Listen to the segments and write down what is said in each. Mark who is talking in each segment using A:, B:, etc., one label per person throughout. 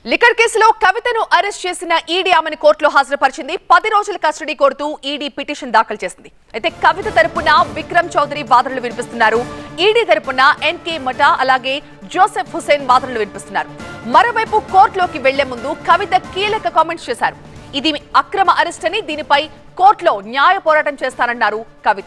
A: liquor కేసులో కవితను arrest చేసిన ఈడీ ఆమెను కోర్టులో హాజరుపరిచింది పది రోజుల కస్టడీ కోరుతూ ఈడీ పిటిషన్ దాఖలు చేసింది అయితే కవిత తరపున విక్రమ్ చౌదరి వాదనలు వినిపిస్తున్నారు ఈడీ తరపున ఎన్కే మటా అలాగే జోసెఫ్ హుసేన్ వాదనలు వినిపిస్తున్నారు మరోవైపు కోర్టులోకి వెళ్లే ముందు కవిత కీలక కామెంట్స్ చేశారు ఇది అక్రమ అరెస్ట్ అని దీనిపై కోర్టులో న్యాయ పోరాటం చేస్తానన్నారు కవిత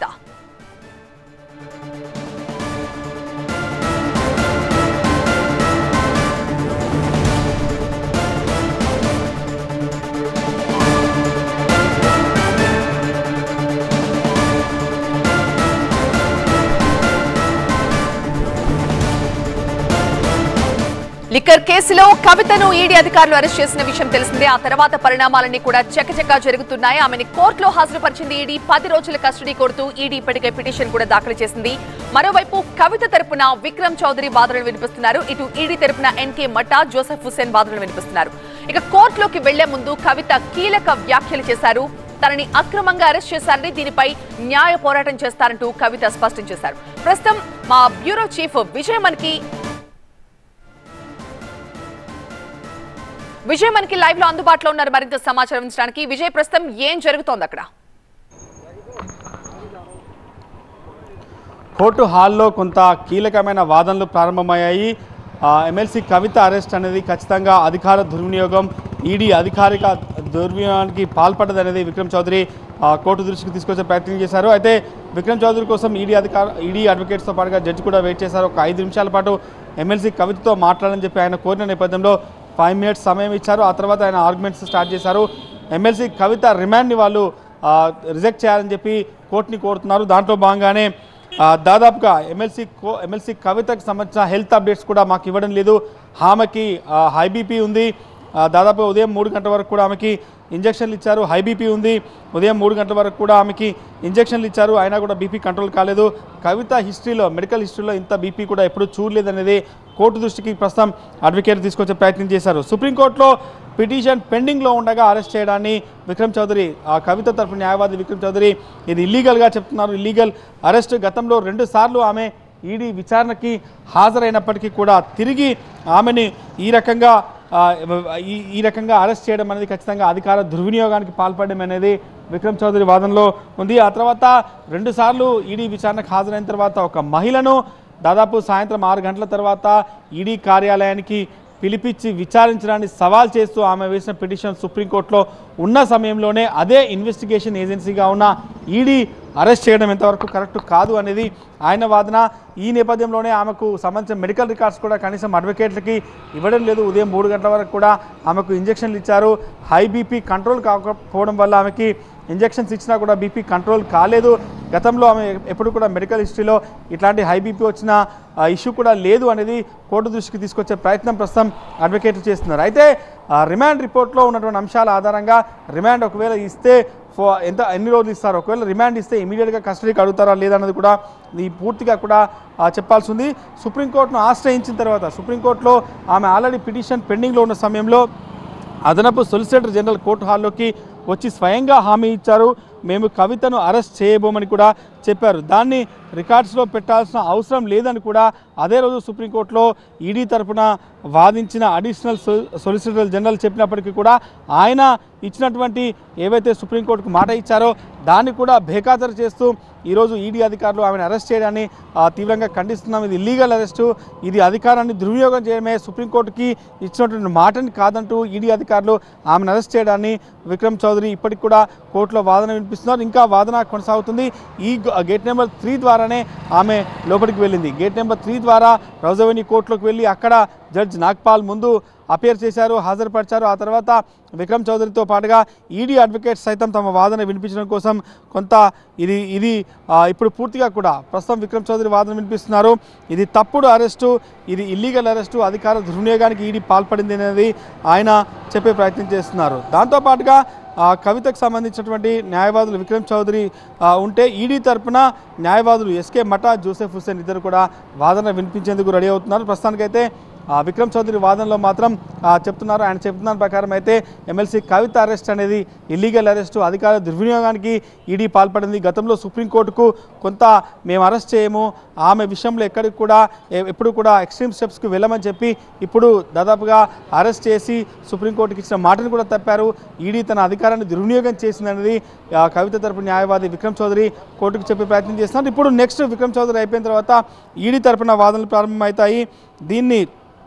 A: లిక్కర్ కేసులో కవితను ఈడీ అధికారులు అరెస్ట్ చేసిన విషయం తెలిసిందే ఆ తర్వాత పరిణామాలన్నీ కూడా చకచకా జరుగుతున్నాయి ఆమెని కోర్టులో హాజరుపరిచింది ఈడీ పది రోజుల కస్టడీ కోరుతూ ఈడీ ఇప్పటికే పిటిషన్ కూడా దాఖలు చేసింది మరోవైపు కవిత తరపున విక్రమ్ చౌదరి వాదనలు వినిపిస్తున్నారు ఇటు ఈడీ తరపున ఎన్కే మట్టా జోసెఫ్ హుసేన్ వాదనలు వినిపిస్తున్నారు ఇక కోర్టులోకి వెళ్లే ముందు కవిత కీలక వ్యాఖ్యలు చేశారు తనని అక్రమంగా అరెస్ట్ చేశారని దీనిపై న్యాయ పోరాటం చేస్తారంటూ కవిత స్పష్టం చేశారు ప్రస్తుతం మా బ్యూరో చీఫ్ విజయ్ మనకి విజయ్ మనకి లైవ్ లో అందుబాటులో ఉన్నారు మరింత సమాచారం ఇచ్చడానికి విజయ్ ప్రస్తుతం ఏం జరుగుతోంది అక్కడ
B: కోర్టు హాల్లో కొంత కీలకమైన వాదనలు ప్రారంభమయ్యాయి ఆ, ఎమ్మెల్సీ కవిత అరెస్ట్ అనేది ఖచ్చితంగా అధికార దుర్వినియోగం ఈడీ అధికారిక దుర్వినియోగానికి పాల్పడ్డదనేది విక్రమ్ చౌదరి ఆ, కోర్టు దృష్టికి తీసుకొచ్చే ప్రయత్నం చేశారు అయితే విక్రమ్ చౌదరి కోసం ఈడీ అధికార ఈడీ అడ్వకేట్స్తో పాటుగా జడ్జి కూడా వెయిట్ చేశారు ఒక ఐదు నిమిషాల పాటు ఎమ్మెల్సీ కవితతో మాట్లాడాలని చెప్పి ఆయన కోరిన నేపథ్యంలో ఫైవ్ మినిట్స్ సమయం ఇచ్చారు ఆ తర్వాత ఆయన ఆర్గ్యుమెంట్స్ స్టార్ట్ చేశారు ఎమ్మెల్సీ కవిత రిమాండ్ని వాళ్ళు ఆ, రిజెక్ట్ చేయాలని చెప్పి కోర్టుని కోరుతున్నారు దాంట్లో భాగంగానే ఆ, దాదాపుగా ఎమ్మెల్సీ కో ఎమ్మెల్సీ కవితకు సంబంధించిన హెల్త్ అప్డేట్స్ కూడా మాకు ఇవ్వడం లేదు ఆమెకి ఆ, హై బీపీ ఉంది ఆ, దాదాపు ఉదయం మూడు గంటల వరకు కూడా ఆమెకి ఇంజక్షన్లు ఇచ్చారు హై బీపీ ఉంది ఉదయం మూడు గంటల వరకు కూడా ఆమెకి ఇంజక్షన్లు ఇచ్చారు అయినా కూడా బీపీ కంట్రోల్ కాలేదు కవిత హిస్టరీలో మెడికల్ హిస్టరీలో ఇంత బీపీ కూడా ఎప్పుడూ చూడలేదనేది కోర్టు దృష్టికి ప్రస్తుతం అడ్వకేట్ తీసుకొచ్చే ప్రయత్నం చేశారు సుప్రీంకోర్టులో పిటిషన్ పెండింగ్లో ఉండగా అరెస్ట్ చేయడాన్ని విక్రమ్ చౌదరి ఆ కవిత తరఫు న్యాయవాది విక్రమ్ చౌదరి ఇది ఇల్లీగల్గా చెప్తున్నారు ఇల్లీగల్ అరెస్ట్ గతంలో రెండు సార్లు ఆమె ఈడీ విచారణకి హాజరైనప్పటికీ కూడా తిరిగి ఆమెని ఈ రకంగా ఆ, ఈ ఈ రకంగా అరెస్ట్ చేయడం అనేది ఖచ్చితంగా అధికార దుర్వినియోగానికి పాల్పడడం అనేది విక్రమ్ చౌదరి వాదనలో ఉంది ఆ తర్వాత రెండుసార్లు ఈడీ విచారణకు హాజరైన తర్వాత ఒక మహిళను దాదాపు సాయంత్రం ఆరు గంటల తర్వాత ఈడీ కార్యాలయానికి పిలిపించి విచారించడాన్ని సవాల్ చేస్తూ ఆమె వేసిన పిటిషన్ సుప్రీంకోర్టులో ఉన్న సమయంలోనే అదే ఇన్వెస్టిగేషన్ ఏజెన్సీగా ఉన్న ఈడీ అరెస్ట్ చేయడం ఎంతవరకు కరెక్ట్ కాదు అనేది ఆయన వాదన ఈ నేపథ్యంలోనే ఆమెకు సంబంధించిన మెడికల్ రికార్డ్స్ కూడా కనీసం అడ్వకేట్లకి ఇవ్వడం లేదు ఉదయం మూడు గంటల వరకు కూడా ఆమెకు ఇంజక్షన్లు ఇచ్చారు హై బీపీ కంట్రోల్ కాకపోవడం వల్ల ఆమెకి ఇంజెక్షన్స్ ఇచ్చినా కూడా బీపీ కంట్రోల్ కాలేదు గతంలో ఆమె ఎప్పుడు కూడా మెడికల్ హిస్టరీలో ఇట్లాంటి హై బీపీ వచ్చిన ఇష్యూ కూడా లేదు అనేది కోర్టు దృష్టికి తీసుకొచ్చే ప్రయత్నం ప్రస్తుతం అడ్వకేట్లు చేస్తున్నారు అయితే ఆ, రిమాండ్ రిపోర్ట్లో ఉన్నటువంటి అంశాల ఆధారంగా రిమాండ్ ఒకవేళ ఇస్తే ఫో ఎంత ఎన్ని రోజులు ఇస్తారు ఒకవేళ రిమాండ్ ఇస్తే ఇమీడియట్గా కస్టడీకి అడుగుతారా లేదన్నది కూడా ఈ పూర్తిగా కూడా ఆ, చెప్పాల్సి ఉంది సుప్రీంకోర్టును ఆశ్రయించిన తర్వాత సుప్రీంకోర్టులో ఆమె ఆల్రెడీ పిటిషన్ పెండింగ్లో ఉన్న సమయంలో అదనపు సొలిసిటర్ జనరల్ కోర్టు హాల్లోకి వచ్చి స్వయంగా హామీ ఇచ్చారు మేము కవితను అరెస్ట్ చేయబోమని కూడా చెప్పారు దాన్ని రికార్డ్స్లో పెట్టాల్సిన అవసరం లేదని కూడా అదే రోజు సుప్రీంకోర్టులో ఈడీ తరపున వాదించిన అడిషనల్ సొలిసిటర్ జనరల్ చెప్పినప్పటికీ కూడా ఆయన ఇచ్చినటువంటి ఏవైతే సుప్రీంకోర్టుకు మాట ఇచ్చారో దాన్ని కూడా బేఖాతరు చేస్తూ ఈరోజు ఈడీ అధికారులు ఆమెను అరెస్ట్ చేయడాన్ని ఆ, తీవ్రంగా ఖండిస్తున్నాం ఇది ఇల్లీగల్ అరెస్టు ఇది అధికారాన్ని దుర్వినియోగం చేయడమే సుప్రీంకోర్టుకి ఇచ్చినటువంటి మాటని కాదంటూ ఈడీ అధికారులు ఆమెను అరెస్ట్ చేయడాన్ని విక్రమ్ చౌదరి ఇప్పటికి కూడా కోర్టులో వాదన వినిపిస్తున్నారు ఇంకా వాదన కొనసాగుతుంది ఈ గ- గేట్ నెంబర్ త్రీ ద్వారానే ఆమె లోపలికి వెళ్ళింది గేట్ నెంబర్ త్రీ ద్వారా రౌజవెనీ కోర్టులోకి వెళ్ళి అక్కడ జడ్జ్ నాగ్పాల్ ముందు అపేర్ చేశారు హాజరుపరిచారు ఆ తర్వాత విక్రమ్ చౌదరితో పాటుగా ఈడీ అడ్వకేట్స్ సైతం తమ వాదన వినిపించడం కోసం కొంత ఇది ఇది ఆ, ఇప్పుడు పూర్తిగా కూడా ప్రస్తుతం విక్రమ్ చౌదరి వాదన వినిపిస్తున్నారు ఇది తప్పుడు అరెస్టు ఇది ఇల్లీగల్ అరెస్టు అధికార దుర్వినియోగానికి ఈడీ పాల్పడింది అనేది ఆయన చెప్పే ప్రయత్నం చేస్తున్నారు దాంతోపాటుగా ఆ, కవితకు సంబంధించినటువంటి న్యాయవాదులు విక్రమ్ చౌదరి ఆ, ఉంటే ఈడీ తరపున న్యాయవాదులు ఎస్కే మఠా జోసెఫ్ హుస్సేన్ ఇద్దరు కూడా వాదన వినిపించేందుకు రెడీ అవుతున్నారు ప్రస్తుతానికైతే ఆ, విక్రమ్ చౌదరి వాదనలో మాత్రం ఆ, చెప్తున్నారు ఆయన చెప్తున్న ప్రకారం అయితే ఎమ్మెల్సీ కవిత అరెస్ట్ అనేది ఇల్లీగల్ అరెస్టు అధికార దుర్వినియోగానికి ఈడీ పాల్పడింది గతంలో సుప్రీంకోర్టుకు కొంత మేము అరెస్ట్ చేయము ఆమె విషయంలో ఎక్కడికి కూడా ఎ- ఎప్పుడు కూడా ఎక్స్ట్రీమ్ స్టెప్స్కి వెళ్ళమని చెప్పి ఇప్పుడు దాదాపుగా అరెస్ట్ చేసి సుప్రీంకోర్టుకి ఇచ్చిన మాటను కూడా తప్పారు ఈడీ తన అధికారాన్ని దుర్వినియోగం చేసిందనేది ఆ, కవిత తరపు న్యాయవాది విక్రమ్ చౌదరి కోర్టుకు చెప్పే ప్రయత్నం చేస్తున్నారు ఇప్పుడు నెక్స్ట్ విక్రమ్ చౌదరి అయిపోయిన తర్వాత ఈడీ తరపున వాదనలు ప్రారంభమవుతాయి దీన్ని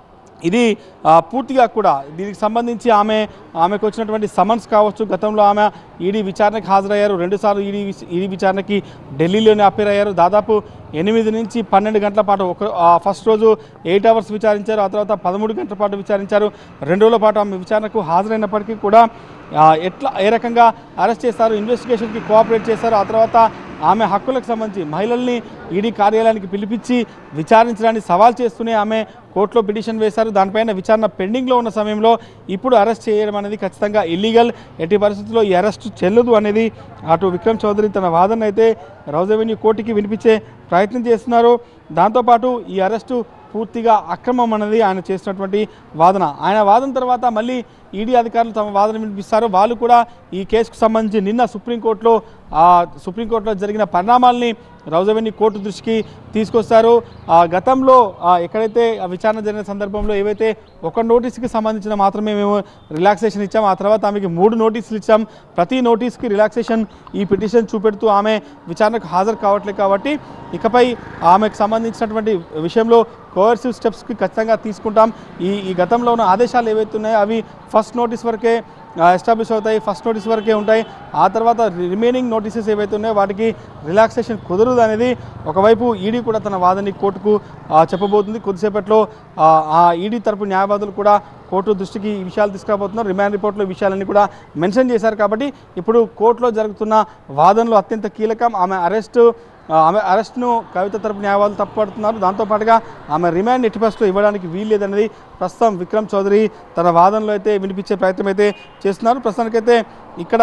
B: ఇది ఆ, పూర్తిగా కూడా దీనికి సంబంధించి ఆమె ఆమెకు వచ్చినటువంటి సమన్స్ కావచ్చు గతంలో ఆమె ఈడీ విచారణకు హాజరయ్యారు రెండుసార్లు ఈడీ విచ- ఈడీ విచారణకి ఢిల్లీలోనే అపేర్ అయ్యారు దాదాపు ఎనిమిది నుంచి పన్నెండు గంటల పాటు ఒక ఆ, ఫస్ట్ రోజు ఎయిట్ అవర్స్ విచారించారు ఆ తర్వాత పదమూడు గంటల పాటు విచారించారు రెండు రోజుల పాటు ఆమె విచారణకు హాజరైనప్పటికీ కూడా ఆ, ఎట్లా ఏ రకంగా అరెస్ట్ చేస్తారు ఇన్వెస్టిగేషన్కి కోఆపరేట్ చేశారు ఆ తర్వాత ఆమె హక్కులకు సంబంధించి మహిళల్ని ఈడీ కార్యాలయానికి పిలిపించి విచారించడానికి సవాల్ చేస్తూనే ఆమె కోర్టులో పిటిషన్ వేశారు దానిపైన విచారణ పెండింగ్లో ఉన్న సమయంలో ఇప్పుడు అరెస్ట్ చేయడం అనేది ఖచ్చితంగా ఇల్లీగల్ ఎట్టి పరిస్థితుల్లో ఈ అరెస్ట్ చెల్లదు అనేది అటు విక్రమ్ చౌదరి తన వాదన అయితే రౌజ్ రెవెన్యూ కోర్టుకి వినిపించే ప్రయత్నం చేస్తున్నారు దాంతోపాటు ఈ అరెస్టు పూర్తిగా అక్రమం అనేది ఆయన చేసినటువంటి వాదన ఆయన వాదన తర్వాత మళ్ళీ ఈడీ అధికారులు తమ వాదన వినిపిస్తారు వాళ్ళు కూడా ఈ కేసుకు సంబంధించి నిన్న సుప్రీంకోర్టులో ఆ సుప్రీంకోర్టులో జరిగిన పరిణామాల్ని రౌజవెన్ని కోర్టు దృష్టికి తీసుకొస్తారు ఆ గతంలో ఆ ఎక్కడైతే ఆ విచారణ జరిగిన సందర్భంలో ఏవైతే ఒక నోటీస్కి సంబంధించిన మాత్రమే మేము రిలాక్సేషన్ ఇచ్చాం ఆ తర్వాత ఆమెకి మూడు నోటీసులు ఇచ్చాం ప్రతి నోటీస్కి రిలాక్సేషన్ ఈ పిటిషన్ చూపెడుతూ ఆమె విచారణకు హాజరు కావట్లేదు కాబట్టి ఇకపై ఆమెకు సంబంధించినటువంటి విషయంలో కోవర్సివ్ స్టెప్స్కి ఖచ్చితంగా తీసుకుంటాం ఈ ఈ గతంలో ఉన్న ఆదేశాలు ఏవైతే ఉన్నాయో అవి ఫస్ట్ నోటీస్ వరకే ఎస్టాబ్లిష్ అవుతాయి ఫస్ట్ నోటీస్ వరకే ఉంటాయి ఆ తర్వాత రిమైనింగ్ నోటీసెస్ ఏవైతే ఉన్నాయో వాటికి రిలాక్సేషన్ కుదరదు అనేది ఒకవైపు ఈడీ కూడా తన వాదనని కోర్టుకు ఆ, చెప్పబోతుంది కొద్దిసేపట్లో ఆ, ఆ ఈడీ తరపు న్యాయవాదులు కూడా కోర్టు దృష్టికి ఈ విషయాలు తీసుకురాబోతున్నారు రిమాండ్ రిపోర్ట్లో ఈ విషయాలన్నీ కూడా మెన్షన్ చేశారు కాబట్టి ఇప్పుడు కోర్టులో జరుగుతున్న వాదనలు అత్యంత కీలకం ఆమె అరెస్టు ఆ, ఆమె అరెస్ట్ను కవిత తరపు న్యాయవాదులు తప్పుపడుతున్నారు దాంతోపాటుగా ఆమె రిమాండ్ ఎట్టి పరిస్థితుల్లో ఇవ్వడానికి వీల్లేదనేది ప్రస్తుతం విక్రమ్ చౌదరి తన వాదనలో అయితే వినిపించే ప్రయత్నం అయితే చేస్తున్నారు ప్రస్తుతానికైతే ఇక్కడ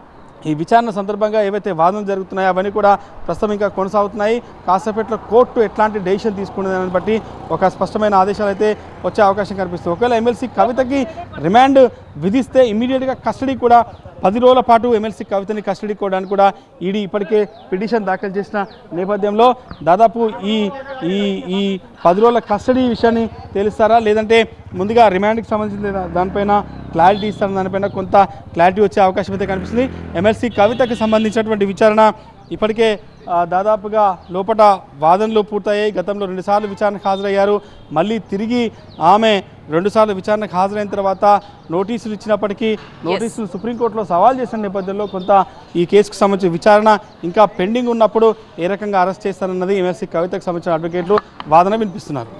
B: ఈ విచారణ సందర్భంగా ఏవైతే వాదనలు జరుగుతున్నాయో అవన్నీ కూడా ప్రస్తుతం ఇంకా కొనసాగుతున్నాయి కాసేపట్లో కోర్టు ఎట్లాంటి డెసిషన్ తీసుకునేదాన్ని బట్టి ఒక స్పష్టమైన ఆదేశాలు అయితే వచ్చే అవకాశం కనిపిస్తుంది ఒకవేళ ఎమ్మెల్సీ కవితకి రిమాండ్ విధిస్తే ఇమీడియట్గా కస్టడీ కూడా పది రోజుల పాటు ఎమ్మెల్సీ కవితని కస్టడీ కోవడానికి కూడా ఈడీ ఇప్పటికే పిటిషన్ దాఖలు చేసిన నేపథ్యంలో దాదాపు ఈ ఈ ఈ పది రోజుల కస్టడీ విషయాన్ని తెలుస్తారా లేదంటే ముందుగా రిమాండ్కి సంబంధించిన దా- దానిపైన క్లారిటీ ఇస్తారన్న దానిపైన కొంత క్లారిటీ వచ్చే అవకాశం అయితే కనిపిస్తుంది ఎమ్మెల్సీ కవితకి సంబంధించినటువంటి విచారణ ఇప్పటికే ఆ, దాదాపుగా లోపట వాదనలు పూర్తయ్యాయి గతంలో రెండుసార్లు విచారణకు హాజరయ్యారు మళ్ళీ తిరిగి ఆమె రెండుసార్లు విచారణకు హాజరైన తర్వాత నోటీసులు ఇచ్చినప్పటికీ నోటీసులు సుప్రీంకోర్టులో సవాల్ చేసిన నేపథ్యంలో కొంత ఈ కేసుకు సంబంధించిన విచారణ ఇంకా పెండింగ్ ఉన్నప్పుడు ఏ రకంగా అరెస్ట్ చేస్తారన్నది ఎమ్మెల్సీ కవితకు సంబంధించిన అడ్వకేట్లు వాదన వినిపిస్తున్నారు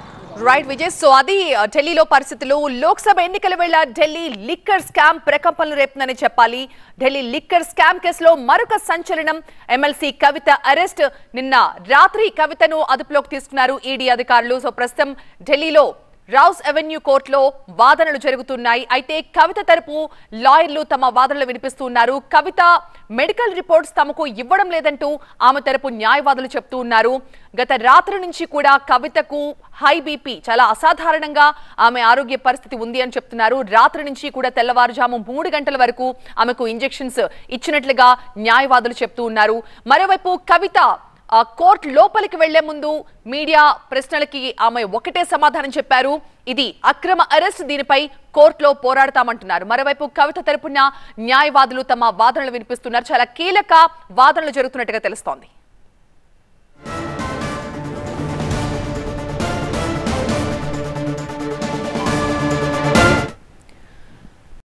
A: రైట్ విజయ్ సో అది ఆ, ఢిల్లీలో పరిస్థితులు లోక్సభ ఎన్నికల వేళ ఢిల్లీ లిక్కర్ స్కామ్ ప్రకంపనలు రేపుందని చెప్పాలి ఢిల్లీ లిక్కర్ స్కామ్ కేసులో మరొక సంచలనం ఎమ్మెల్సీ కవిత అరెస్ట్ నిన్న రాత్రి కవితను అదుపులోకి తీసుకున్నారు ఈడీ అధికారులు సో ప్రస్తుతం ఢిల్లీలో రౌస్ అవెన్యూ కోర్టులో వాదనలు జరుగుతున్నాయి అయితే కవిత తరపు లాయర్లు తమ వాదనలు వినిపిస్తున్నారు కవిత మెడికల్ రిపోర్ట్స్ తమకు ఇవ్వడం లేదంటూ ఆమె తరపు న్యాయవాదులు చెప్తూ ఉన్నారు గత రాత్రి నుంచి కూడా కవితకు హై బీపీ చాలా అసాధారణంగా ఆమె ఆరోగ్య పరిస్థితి ఉంది అని చెప్తున్నారు రాత్రి నుంచి కూడా తెల్లవారుజాము మూడు గంటల వరకు ఆమెకు ఇంజెక్షన్స్ ఇచ్చినట్లుగా న్యాయవాదులు చెప్తూ ఉన్నారు మరోవైపు కవిత ఆ కోర్టు లోపలికి వెళ్లే ముందు మీడియా ప్రశ్నలకి ఆమె ఒకటే సమాధానం చెప్పారు ఇది అక్రమ అరెస్ట్ దీనిపై కోర్టులో పోరాడతామంటున్నారు మరోవైపు కవిత తరపున న్యాయవాదులు తమ వాదనలు వినిపిస్తున్నారు చాలా కీలక వాదనలు జరుగుతున్నట్టుగా తెలుస్తోంది